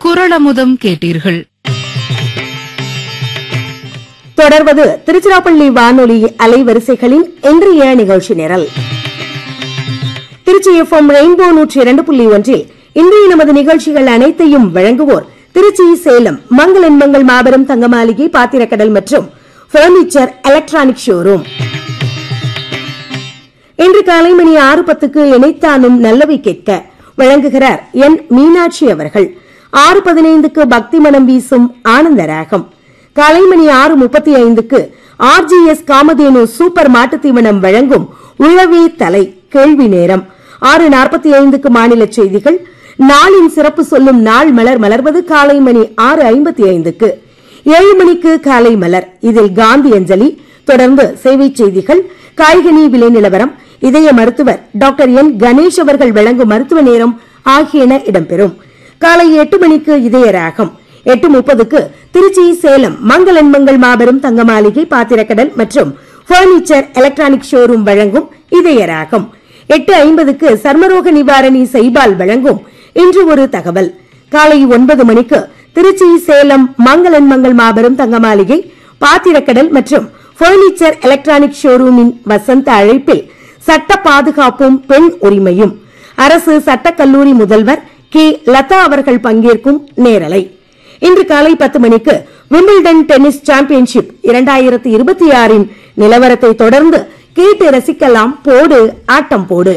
குரளமுதம் கேட்டீர்கள் தொடர்வது திருச்சிராப்பள்ளி வானொலி அலைவரிசைகளின் இன்றைய நிகழ்ச்சி நிரல் திருச்சி எஃப்எம் ரெயின்போ நூற்றி இரண்டு புள்ளி ஒன்றில் இன்றைய நமது நிகழ்ச்சிகள் அனைத்தையும் வழங்குவோர் திருச்சி சேலம் மங்களன் மங்கள் மாபெரும் தங்க மாளிகை பாத்திரக்கடல் மற்றும் பர்னிச்சர் எலக்ட்ரானிக் ஷோரூம் இன்று காலை மணி ஆறு பத்துக்கு இணைத்தானும் நல்லவை கேட்க வழங்குகிறார் என் மீனாட்சி அவர்கள் ஆறு பதினைந்துக்கு பக்தி மனம் வீசும் ஆனந்த ராகம் காலை மணி ஆறு முப்பத்தி ஐந்துக்கு ஆர்ஜிஎஸ் காமதேனு சூப்பர் மாட்டுத் தீவனம் வழங்கும் உழவே தலை கேள்வி நேரம் ஆறு நாற்பத்தி ஐந்துக்கு மாநில செய்திகள் நாளின் சிறப்பு சொல்லும் நாள் மலர் மலர்வது காலை மணி ஆறு ஐம்பத்தி ஐந்துக்கு ஏழு மணிக்கு காலை மலர் இதில் காந்தி அஞ்சலி தொடர்ந்து சேவை செய்திகள் காய்கனி விலை நிலவரம் இதய மருத்துவர் டாக்டர் என் கணேஷ் அவர்கள் வழங்கும் மருத்துவ நேரம் ஆகியன இடம்பெறும் காலை எட்டு மணிக்கு இதய ராகம் எட்டு முப்பதுக்கு திருச்சி சேலம் மங்களன் மங்கள் மாபெரும் தங்க மாளிகை பாத்திரக்கடல் மற்றும் பர்னிச்சர் எலக்ட்ரானிக் ஷோரூம் வழங்கும் இதய ராகம் எட்டு ஐம்பதுக்கு சர்மரோக நிவாரணி செய்பால் வழங்கும் இன்று ஒரு தகவல் காலை ஒன்பது மணிக்கு திருச்சி சேலம் மங்களன் மங்கள் மாபெரும் தங்க மாளிகை பாத்திரக்கடல் மற்றும் பர்னிச்சர் எலக்ட்ரானிக் ஷோரூமின் வசந்த அழைப்பில் சட்ட பாதுகாப்பும் பெண் உரிமையும் அரசு சட்டக் கல்லூரி முதல்வர் கே லதா அவர்கள் பங்கேற்கும் நேரலை இன்று காலை பத்து மணிக்கு விம்பிள்டன் டென்னிஸ் சாம்பியன்ஷிப் இரண்டாயிரத்தி இருபத்தி ஆறின் நிலவரத்தை தொடர்ந்து கேட்டு ரசிக்கலாம் போடு ஆட்டம் போடு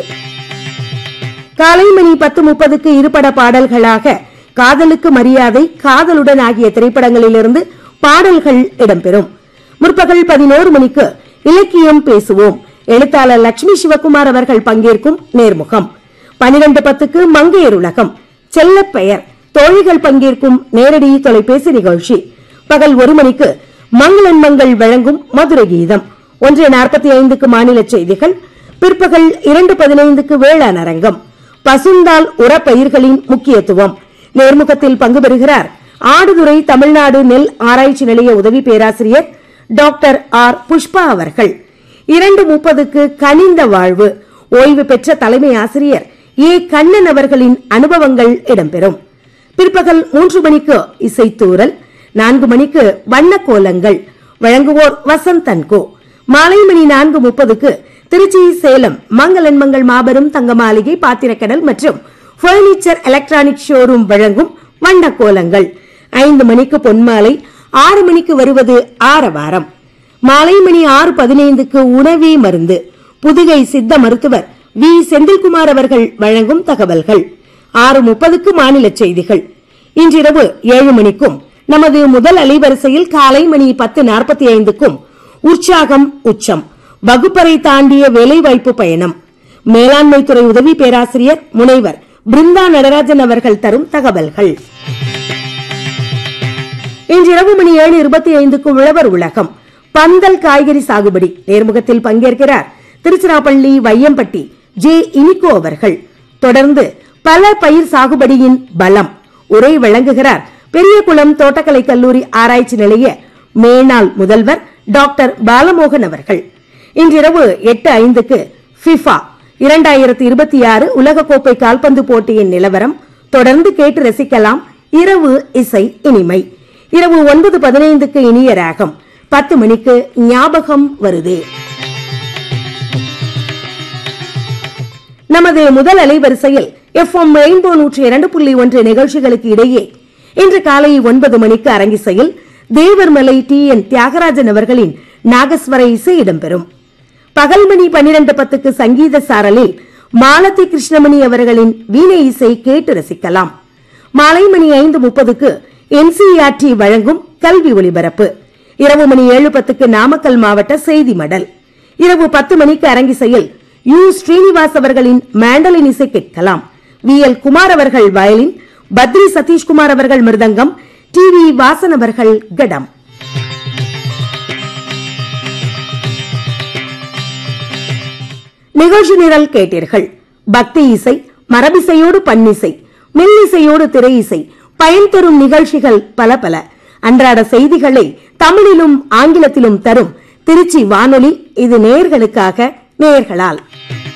காலை மணி பத்து முப்பதுக்கு இருபட பாடல்களாக காதலுக்கு மரியாதை காதலுடன் ஆகிய திரைப்படங்களிலிருந்து பாடல்கள் இடம்பெறும் முற்பகல் பதினோரு மணிக்கு இலக்கியம் பேசுவோம் எழுத்தாளர் லட்சுமி சிவகுமார் அவர்கள் பங்கேற்கும் நேர்முகம் பனிரெண்டு பத்துக்கு மங்கையர் உலகம் செல்லப் பெயர் தோழிகள் பங்கேற்கும் நேரடி தொலைபேசி நிகழ்ச்சி பகல் ஒரு மணிக்கு மங்களன் மங்கள் வழங்கும் மதுரை கீதம் ஒன்று நாற்பத்தி ஐந்துக்கு மாநில செய்திகள் பிற்பகல் இரண்டு பதினைந்துக்கு வேளாண் அரங்கம் பசுந்தால் உரப்பயிர்களின் முக்கியத்துவம் நேர்முகத்தில் பங்கு பெறுகிறார் ஆடுதுறை தமிழ்நாடு நெல் ஆராய்ச்சி நிலைய உதவி பேராசிரியர் டாக்டர் ஆர் புஷ்பா அவர்கள் இரண்டு முப்பதுக்கு கனிந்த வாழ்வு ஓய்வு பெற்ற தலைமை ஆசிரியர் ஏ கண்ணன் அவர்களின் அனுபவங்கள் இடம்பெறும் பிற்பகல் மூன்று மணிக்கு இசைத்தூரல் நான்கு மணிக்கு வண்ண கோலங்கள் வழங்குவோர் வசந்தன்கோ மாலை மணி நான்கு முப்பதுக்கு திருச்சி சேலம் மங்களன் மங்கள் மாபெரும் தங்க மாளிகை பாத்திரக்கடல் மற்றும் பர்னிச்சர் எலக்ட்ரானிக் ஷோரூம் வழங்கும் வண்ண கோலங்கள் ஐந்து மணிக்கு பொன்மாலை ஆறு மணிக்கு வருவது ஆரவாரம் மாலை மணி ஆறு பதினைந்துக்கு உணவே மருந்து புதுகை சித்த மருத்துவர் வி செந்தில்குமார் அவர்கள் வழங்கும் தகவல்கள் ஆறு முப்பதுக்கு மாநில செய்திகள் இன்றிரவு ஏழு மணிக்கும் நமது முதல் அலைவரிசையில் காலை மணி பத்து நாற்பத்தி ஐந்துக்கும் உற்சாகம் உச்சம் வகுப்பறை தாண்டிய வேலைவாய்ப்பு பயணம் மேலாண்மை துறை உதவி பேராசிரியர் முனைவர் பிருந்தா நடராஜன் அவர்கள் தரும் தகவல்கள் இன்றிரவு மணி ஏழு இருபத்தி ஐந்துக்கு உழவர் உலகம் பந்தல் காய்கறி சாகுபடி நேர்முகத்தில் பங்கேற்கிறார் திருச்சிராப்பள்ளி வையம்பட்டி ஜே இனிகோ அவர்கள் தொடர்ந்து பல பயிர் சாகுபடியின் பலம் உரை வழங்குகிறார் பெரியகுளம் தோட்டக்கலை கல்லூரி ஆராய்ச்சி நிலைய மேனாள் முதல்வர் டாக்டர் பாலமோகன் அவர்கள் இன்றிரவு எட்டு ஐந்துக்கு ஃபிஃபா இரண்டாயிரத்தி இருபத்தி ஆறு உலகக்கோப்பை கால்பந்து போட்டியின் நிலவரம் தொடர்ந்து கேட்டு ரசிக்கலாம் இரவு இசை இனிமை இரவு ஒன்பது பதினைந்துக்கு இனிய ராகம் பத்து மணிக்கு ஞாபகம் வருது நமது முதல் அலைவரிசையில் எஃப்எம் ரெயின்போ நூற்றி இரண்டு புள்ளி ஒன்று நிகழ்ச்சிகளுக்கு இடையே இன்று காலை ஒன்பது மணிக்கு அரங்கிசையில் தேவர்மலை டி என் தியாகராஜன் அவர்களின் நாகஸ்வர இசை இடம்பெறும் பகல் மணி பன்னிரண்டு பத்துக்கு சங்கீத சாரலில் மாலதி கிருஷ்ணமணி அவர்களின் வீணை இசை கேட்டு ரசிக்கலாம் மாலை மணி ஐந்து முப்பதுக்கு என்சிஆர்டி வழங்கும் கல்வி ஒலிபரப்பு இரவு மணி ஏழு பத்துக்கு நாமக்கல் மாவட்ட செய்தி மடல் இரவு பத்து மணிக்கு அரங்கிசையில் யு ஸ்ரீனிவாஸ் அவர்களின் மேண்டலின் இசை கேட்கலாம் வி எல் குமார் அவர்கள் வயலின் பத்ரி சதீஷ்குமார் அவர்கள் மிருதங்கம் டி வி வாசன் அவர்கள் கடம் நிகழ்ச்சி நிரல் கேட்டீர்கள் பக்தி இசை மரபிசையோடு பன்னிசை மெல்லிசையோடு திரை இசை பயன் தரும் நிகழ்ச்சிகள் பல பல அன்றாட செய்திகளை தமிழிலும் ஆங்கிலத்திலும் தரும் திருச்சி வானொலி இது நேயர்களுக்காக நேயர்களால்